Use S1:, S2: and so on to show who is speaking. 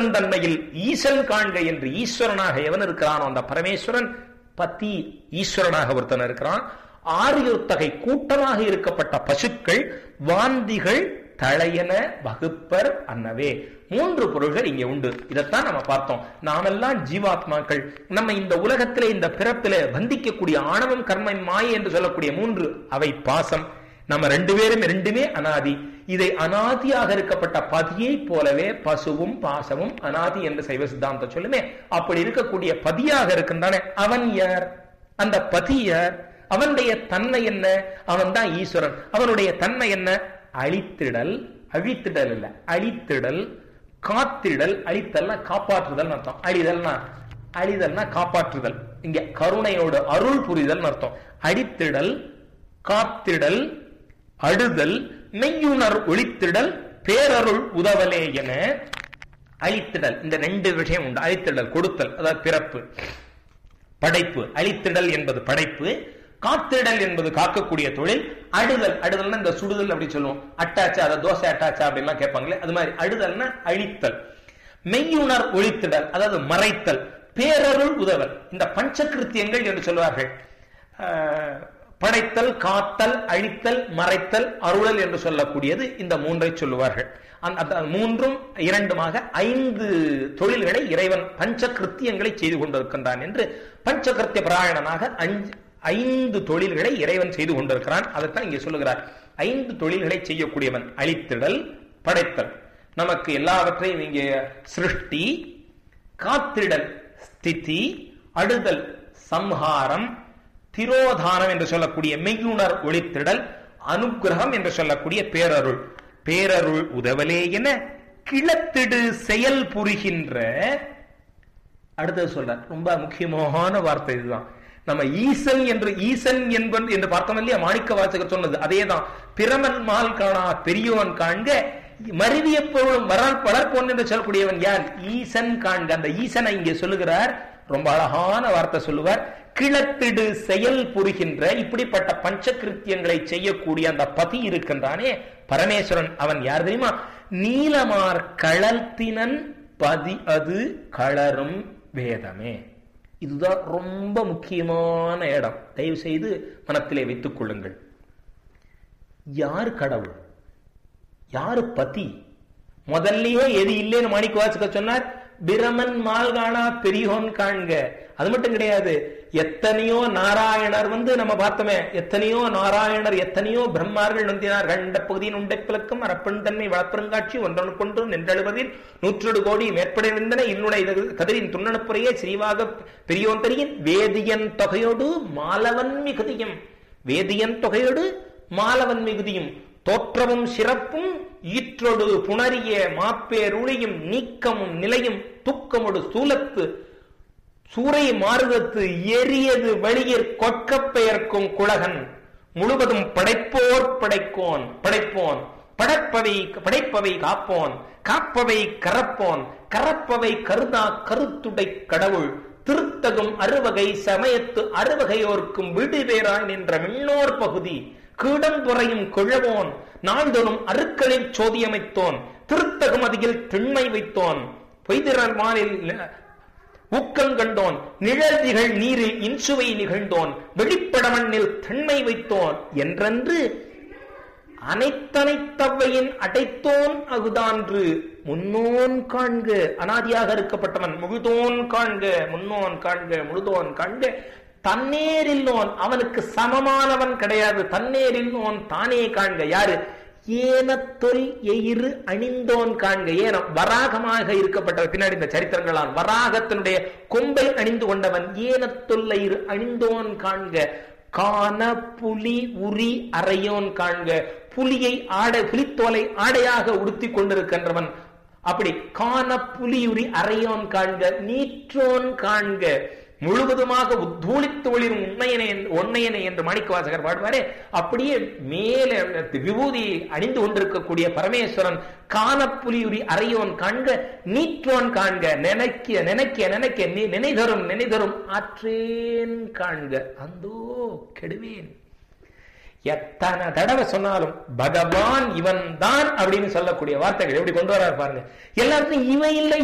S1: பெருந்தன்மையில் ஈசன் காண்க என்று ஈஸ்வரனாக எவன் இருக்கிறானோ அந்த பரமேஸ்வரன் பத்தி ஈஸ்வரனாக ஒருத்தன் இருக்கிறான் ஆரியுத்தகை கூட்டமாக இருக்கப்பட்ட பசுக்கள் வாந்திகள் தழையன வகுப்பர் அன்னவே மூன்று பொருள்கள் இங்க உண்டு இதைத்தான் நம்ம பார்த்தோம் நாமெல்லாம் ஜீவாத்மாக்கள் நம்ம இந்த உலகத்திலே இந்த பிறப்பிலே பந்திக்கக்கூடிய ஆணவம் கர்மம் மாயை என்று சொல்லக்கூடிய மூன்று அவை பாசம் நம்ம ரெண்டு பேரும் ரெண்டுமே அனாதி இதை அனாதியாக இருக்கப்பட்ட பதியை போலவே பசுவும் பாசமும் அனாதி என்று சைவ சித்தாந்தம் சொல்லுமே அப்படி இருக்கக்கூடிய பதியாக இருக்கின்றானே அவன் யார் அந்த பதி யார் அவனுடைய தன்மை என்ன அவன் தான் ஈஸ்வரன் அவனுடைய தன்மை என்ன அழித்திடல் அழித்திடல் இல்ல அழித்திடல் காத்திடல் அழித்தல்னா காப்பாற்றுதல் அர்த்தம் அழிதல்னா அழிதல்னா காப்பாற்றுதல் இங்க கருணையோடு அருள் புரிதல் அர்த்தம் அடித்திடல் காத்திடல் அடுதல் மெய்யுணர் ஒளித்திடல் பேரருள் உதவலே என அழித்திடல் இந்த ரெண்டு விஷயம் உண்டு அழித்திடல் கொடுத்தல் அதாவது பிறப்பு படைப்பு அழித்திடல் என்பது படைப்பு காத்திடல் என்பது காக்கக்கூடிய தொழில் அடுதல் அடுதல்னா இந்த சுடுதல் அப்படி சொல்லுவோம் அட்டாச்சா அதை தோசை அட்டாச்சா அப்படின்லாம் கேட்பாங்களே அது மாதிரி அடுதல்னா அழித்தல் மெய்யுணர் ஒழித்திடல் அதாவது மறைத்தல் பேரருள் உதவல் இந்த பஞ்சகிருத்தியங்கள் என்று சொல்வார்கள் படைத்தல் காத்தல் அழித்தல் மறைத்தல் அருளல் என்று சொல்லக்கூடியது இந்த மூன்றை சொல்லுவார்கள் அந்த மூன்றும் இரண்டுமாக ஐந்து தொழில்களை இறைவன் பஞ்சகிருத்தியங்களை செய்து கொண்டிருக்கின்றான் என்று பஞ்சகிருத்திய பிராயணனாக அஞ்சு ஐந்து தொழில்களை இறைவன் செய்து கொண்டிருக்கிறான் அதைத்தான் இங்கே சொல்லுகிறார் ஐந்து தொழில்களை செய்யக்கூடியவன் அழித்திடல் படைத்தல் நமக்கு எல்லாவற்றையும் இங்கே சிருஷ்டி காத்திடல் ஸ்திதி அடுதல் சம்ஹாரம் திரோதானம் என்று சொல்லக்கூடிய மெய்யுணர் ஒளித்திடல் அனுகிரகம் என்று சொல்லக்கூடிய பேரருள் பேரருள் உதவலே என கிளத்திடு செயல் புரிகின்ற அடுத்தது சொல்ற ரொம்ப முக்கியமான வார்த்தை இதுதான் நம்ம ஈசன் என்று ஈசன் என்பன் என்று பார்த்தோம் இல்லையா மாணிக்க வாசகர் சொன்னது அதேதான் பிரமன் மால் காணா பெரியோன் காண்க மருவிய பொருளும் வரால் வளர்ப்போன் என்று சொல்லக்கூடியவன் யார் ஈசன் காண்க அந்த ஈசனை இங்கே சொல்லுகிறார் ரொம்ப அழகான வார்த்தை சொல்லுவார் கிளத்திடு செயல் புரிகின்ற இப்படிப்பட்ட பஞ்சகிருத்தியங்களை செய்யக்கூடிய அந்த பதி இருக்கின்றானே பரமேஸ்வரன் அவன் யார் தெரியுமா நீலமார் களத்தினன் பதி அது களரும் வேதமே இதுதான் ரொம்ப முக்கியமான இடம் தயவு செய்து மனத்திலே வைத்துக் கொள்ளுங்கள் யார் கடவுள் யாரு பதி முதல்லயே எது இல்லைன்னு மாணிக்க வாசக சொன்னார் பிரமன் மால்கானா பெரியோன் காண்க அது மட்டும் கிடையாது எத்தனையோ நாராயணர் வந்து நம்ம பார்த்தோமே எத்தனையோ நாராயணர் எத்தனையோ பிரம்மார்கள் நந்தினார் கண்ட பகுதியின் உண்டை பிளக்கும் அரப்பெண் தன்மை வளப்பெருங்காட்சி ஒன்றன் கொன்று நின்றழுவதில் நூற்றொடு கோடி மேற்படைந்தன இன்னுடைய கதிரின் துண்ணனுப்புறையே சிறிவாக பெரியோன் தெரியின் வேதியன் தொகையோடு மாலவன் மிகுதியும் வேதியன் தொகையோடு மாலவன் மிகுதியும் தோற்றமும் சிறப்பும் ஈற்றொடு புணரிய மாப்பேருளியும் நீக்கமும் நிலையும் துக்கமொடு சூலத்து சூறை மாறுதத்து எரியது வழியிற் கொட்க பெயர்க்கும் குலகன் முழுவதும் படைப்போர் படைக்கோன் படைப்போன் படைப்பவை படைப்பவை காப்போன் காப்பவை கரப்போன் கரப்பவை கருதா கருத்துடை கடவுள் திருத்தகும் அறுவகை சமயத்து அறுவகையோர்க்கும் விடுவேராய் நின்ற மின்னோர் பகுதி கீடம்புறையும் கிழவோன் நாள்தோறும் அருக்களில் சோதியமைத்தோன் திருத்தகும் அதில் திண்மை வைத்தோன் பொய்திரல் மாலில் ஊக்கங்கண்டோன் நிழல்திகள் நீரில் இன்சுவை நிகழ்ந்தோன் வெளிப்படமண்ணில் தன்மை வைத்தோன் என்றென்று அனைத்தனைத்தவையின் அடைத்தோன் அகுதான்று முன்னோன் காண்க அனாதியாக இருக்கப்பட்டவன் முழுதோன் காண்க முன்னோன் காண்க முழுதோன் காண்க தன்னேரில்லோன் அவனுக்கு சமமானவன் கிடையாது தன்னேரில்லோன் தானே காண்க யாரு ஏனத்தொல் எயிறு அணிந்தோன் காண்க ஏனம் வராகமாக இருக்கப்பட்ட பின்னாடி இந்த சரித்திரங்களால் வராகத்தினுடைய கொம்பை அணிந்து கொண்டவன் ஏனத்தொல்லையிரு அணிந்தோன் காண்க காண புலி உரி அறையோன் காண்க புலியை ஆடை புலித்தோலை ஆடையாக உடுத்தி கொண்டிருக்கின்றவன் அப்படி காண புலியுரி அறையோன் காண்க நீற்றோன் காண்க முழுவதுமாக உத்தூளித்து ஒளிரும் உண்மையனை உண்மையனை என்று மாணிக்க வாசகர் பாடுவாரே அப்படியே மேலே விபூதி அணிந்து கொண்டிருக்கக்கூடிய பரமேஸ்வரன் காணப்புலியுரி அறையோன் காண்க நீற்றோன் காண்க நினைக்க நினைக்க நினைக்க நினைதரும் நினைதரும் ஆற்றேன் காண்க அந்தோ கெடுவேன் எத்தனை தடவை சொன்னாலும் பகவான் இவன் தான் அப்படின்னு சொல்லக்கூடிய வார்த்தைகள் எப்படி கொண்டு வராரு பாருங்க எல்லாத்தையும் இவன் இல்லை